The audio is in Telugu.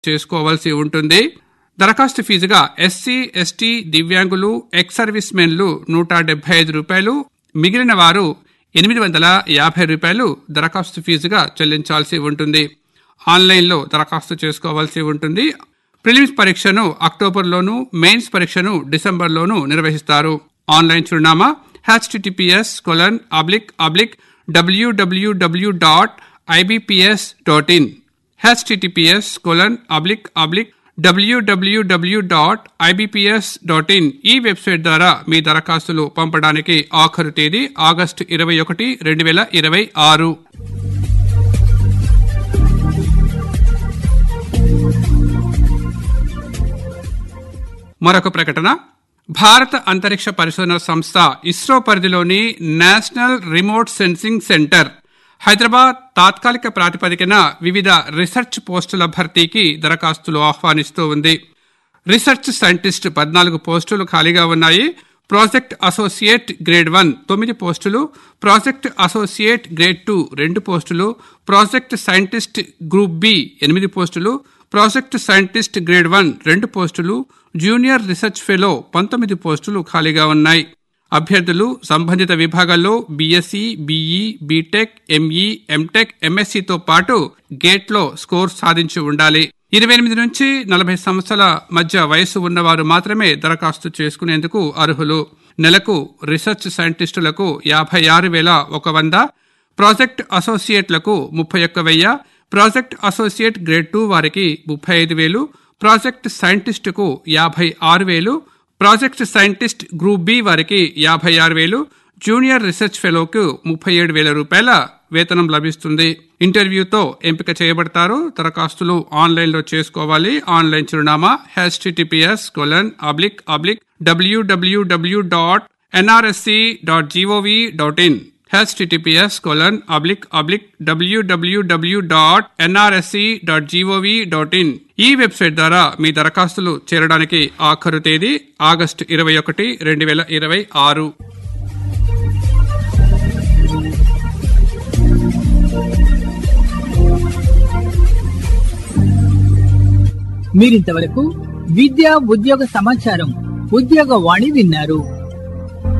చేసుకోవాల్సి ఉంటుంది దరఖాస్తు ఫీజుగా ఎస్సీ ఎస్టీ దివ్యాంగులు ఎక్స్ సర్వీస్ మెన్లు నూట డెబ్బై ఐదు రూపాయలు మిగిలిన వారు ఎనిమిది వందల యాభై రూపాయలు దరఖాస్తు ఫీజుగా చెల్లించాల్సి ఉంటుంది ఆన్లైన్లో దరఖాస్తు చేసుకోవాల్సి ఉంటుంది ప్రిలిమ్స్ పరీక్షను అక్టోబర్లోను మెయిన్స్ పరీక్షను డిసెంబర్లోను నిర్వహిస్తారు ఆన్లైన్ చిరునామా HTTPS colon oblique oblique WWW dot IBPS dot in HTTPS colon oblique oblique WWW dot IBPS dot in ఈ వెబ్సైట్ ద్వారా మీ దరఖాస్తులు పంపడానికి ఆఖరు తేదీ ఆగస్టు ఇరవై ఒకటి రెండు వేల ఇరవై ఆరు మరొక ప్రకటన భారత అంతరిక్ష పరిశోధన సంస్థ ఇస్రో పరిధిలోని national remote sensing centre Hyderabad తాత్కాలిక ప్రాతిపదికన వివిధ రీసెర్చ్ పోస్టుల భర్తీకి దరఖాస్తులు ఆహ్వానిస్తూ ఉంది రీసెర్చ్ సైంటిస్ట్ పద్నాలుగు పోస్టులు ఖాళీగా ఉన్నాయి ప్రాజెక్ట్ అసోసియేట్ గ్రేడ్ వన్ తొమ్మిది పోస్టులు ప్రాజెక్ట్ అసోసియేట్ గ్రేడ్ టూ రెండు పోస్టులు ప్రాజెక్ట్ సైంటిస్ట్ గ్రూప్ బి ఎనిమిది పోస్టులు ప్రాజెక్ట్ సైంటిస్ట్ గ్రేడ్ వన్ రెండు పోస్టులు జూనియర్ రీసెర్చ్ ఫెలో పంతొమ్మిది పోస్టులు ఖాళీగా ఉన్నాయి అభ్యర్థులు సంబంధిత విభాగాల్లో BSc BE BTech ME MTech ఎంఎస్సీతో పాటు గేట్లో స్కోర్ సాధించి ఉండాలి ఇరవై ఎనిమిది నుంచి నలభై సంవత్సరాల మధ్య వయసు ఉన్నవారు మాత్రమే దరఖాస్తు చేసుకునేందుకు అర్హులు నెలకు రీసెర్చ్ సైంటిస్టులకు యాభై ఆరు వేల ఒక వంద ప్రాజెక్ట్ అసోసియేట్లకు ముప్పై ఒక్క వెయ్యి ప్రాజెక్ట్ అసోసియేట్ గ్రేడ్ టూ వారికి ముప్పై ఐదు వేలు ప్రాజెక్ట్ సైంటిస్టుకు యాభై ఆరు వేలు ప్రాజెక్ట్ సైంటిస్ట్ గ్రూప్ బి వారికి యాభై ఆరు వేలు జూనియర్ రీసెర్చ్ ఫెలోకు ముప్పై ఏడు వేల రూపాయల వేతనం లభిస్తుంది ఇంటర్వ్యూతో ఎంపిక చేయబడతారు దరఖాస్తులు ఆన్లైన్లో చేసుకోవాలి ఆన్లైన్ చిరునామా HTTPS colon oblique oblique WWW dot NRSC dot GOV dot in https colon oblique oblique www dot NRSC dot GOV dot in ఈ వెబ్సైట్ ద్వారా మీ దరఖాస్తులు చేరడానికి ఆఖరు తేదీ ఆగస్టు ఇరవై ఒకటి రెండు వేల ఇరవై ఆరు మీరింతవరకు విద్యా ఉద్యోగ సమాచారం ఉద్యోగ వాణి విన్నారు